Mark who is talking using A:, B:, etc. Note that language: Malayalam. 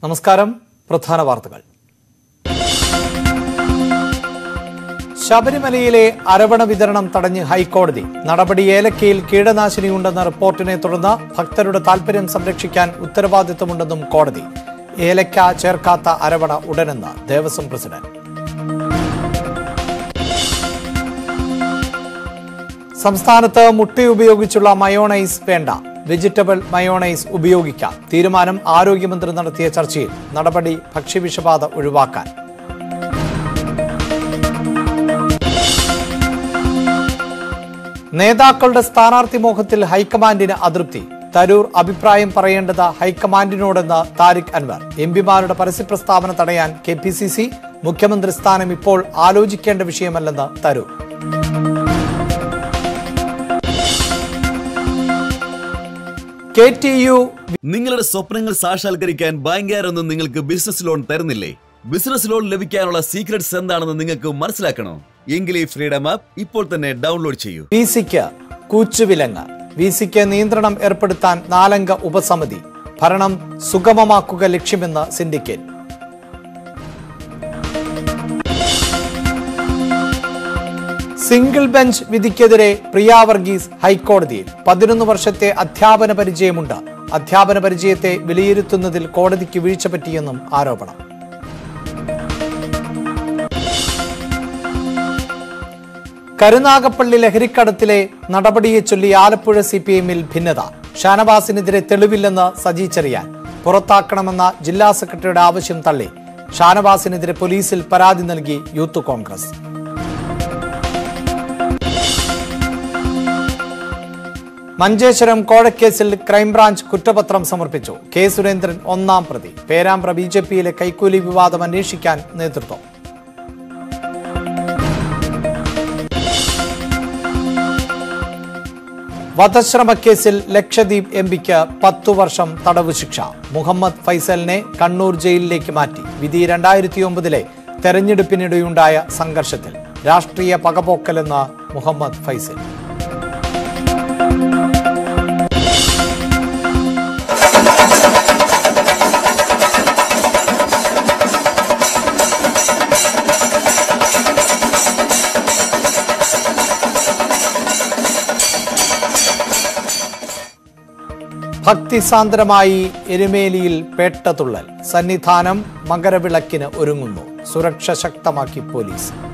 A: നമസ്കാരം പ്രധാന വാർത്തകൾ ശബരിമലയിലെ അരവണ വിതരണം തടഞ്ഞ് ഹൈക്കോടതി നടപടി ഏലക്കയിൽ കീടനാശിനിയുണ്ടെന്ന റിപ്പോർട്ടിനെ തുടർന്ന് ഭക്തരുടെ താൽപര്യം സംരക്ഷിക്കാൻ ഉത്തരവാദിത്തമുണ്ടെന്നും കോടതി ഏലക്ക ചേർക്കാത്ത അരവണ ഉടനെന്ന് ദേവസ്വം പ്രസിഡന്റ് സംസ്ഥാനത്ത് മുട്ട ഉപയോഗിച്ചുള്ള മയോണൈസ് വേണ്ട വെജിറ്റബിൾ മയോണൈസ് ഉപയോഗിക്കാം തീരുമാനം ആരോഗ്യമന്ത്രി നടത്തിയ ചർച്ചയിൽ നടപടി ഭക്ഷ്യവിഷബാധ ഒഴിവാക്കാൻ നേതാക്കളുടെ സ്ഥാനാർത്ഥി മോഹത്തിൽ ഹൈക്കമാൻഡിന് അതൃപ്തി തരൂർ അഭിപ്രായം പറയേണ്ടത് ഹൈക്കമാൻഡിനോടെന്ന് താരിഖ് അൻവർ എംപിമാരുടെ പരസ്യപ്രസ്താവന തടയാൻ കെ പി സി സി മുഖ്യമന്ത്രി സ്ഥാനം ഇപ്പോൾ ആലോചിക്കേണ്ട വിഷയമല്ലെന്ന് തരൂർ കെ ടി യു
B: നിങ്ങളുടെ സ്വപ്നങ്ങൾ സാക്ഷാത്കരിക്കാൻ ബാങ്കുകാരൊന്നും നിങ്ങൾക്ക് ബിസിനസ് ലോൺ തരുന്നില്ലേ ബിസിനസ് ലോൺ ലഭിക്കാനുള്ള സീക്രട്സ് എന്താണെന്ന് നിങ്ങൾക്ക് മനസ്സിലാക്കണോ എങ്കിൽ ഈ ഫ്രീഡം ആപ്പ് ഇപ്പോൾ തന്നെ ഡൗൺലോഡ് ചെയ്യൂ
A: വി സിക്ക് കൂച്ചുവിലങ്ങ് വി സിക്ക് നിയന്ത്രണം ഏർപ്പെടുത്താൻ നാലംഗ ഉപസമിതി ഭരണം സുഗമമാക്കുക ലക്ഷ്യമെന്ന് സിൻഡിക്കേറ്റ് സിംഗിൾ ബെഞ്ച് വിധിക്കെതിരെ പ്രിയ വർഗീസ് ഹൈക്കോടതിയിൽ പതിനൊന്ന് വർഷത്തെ അധ്യാപന പരിചയമുണ്ട് അധ്യാപന പരിചയത്തെ വിലയിരുത്തുന്നതിൽ കോടതിക്ക് വീഴ്ച പറ്റിയെന്നും ആരോപണം കരുനാഗപ്പള്ളി ലഹരിക്കടത്തിലെ നടപടിയെ ചൊല്ലി ആലപ്പുഴ സി പി എമ്മിൽ ഭിന്നത ഷാനവാസിനെതിരെ തെളിവില്ലെന്ന് സജി ചെറിയാൻ പുറത്താക്കണമെന്ന ജില്ലാ സെക്രട്ടറിയുടെ ആവശ്യം തള്ളി ഷാനവാസിനെതിരെ പോലീസിൽ പരാതി നൽകി യൂത്ത് കോൺഗ്രസ് മഞ്ചേശ്വരം കോഴക്കേസിൽ ക്രൈംബ്രാഞ്ച് കുറ്റപത്രം സമർപ്പിച്ചു കെ സുരേന്ദ്രൻ ഒന്നാം പ്രതി പേരാമ്പ്ര ബി ജെ പിയിലെ കൈക്കൂലി വിവാദം അന്വേഷിക്കാൻ നേതൃത്വം വധശ്രമക്കേസിൽ ലക്ഷദ്വീപ് എം പിക്ക് പത്തു വർഷം തടവ് ശിക്ഷ മുഹമ്മദ് ഫൈസലിനെ കണ്ണൂർ ജയിലിലേക്ക് മാറ്റി വിധി രണ്ടായിരത്തി ഒമ്പതിലെ തെരഞ്ഞെടുപ്പിനിടെയുണ്ടായ സംഘർഷത്തിൽ രാഷ്ട്രീയ പകപോക്കലെന്ന് മുഹമ്മദ് ഫൈസൽ ഭക്തിസാന്ദ്രമായി എരുമേലിയിൽ പേട്ടതുള്ളൽ സന്നിധാനം മകരവിളക്കിന് ഒരുങ്ങുന്നു സുരക്ഷ ശക്തമാക്കി പോലീസ്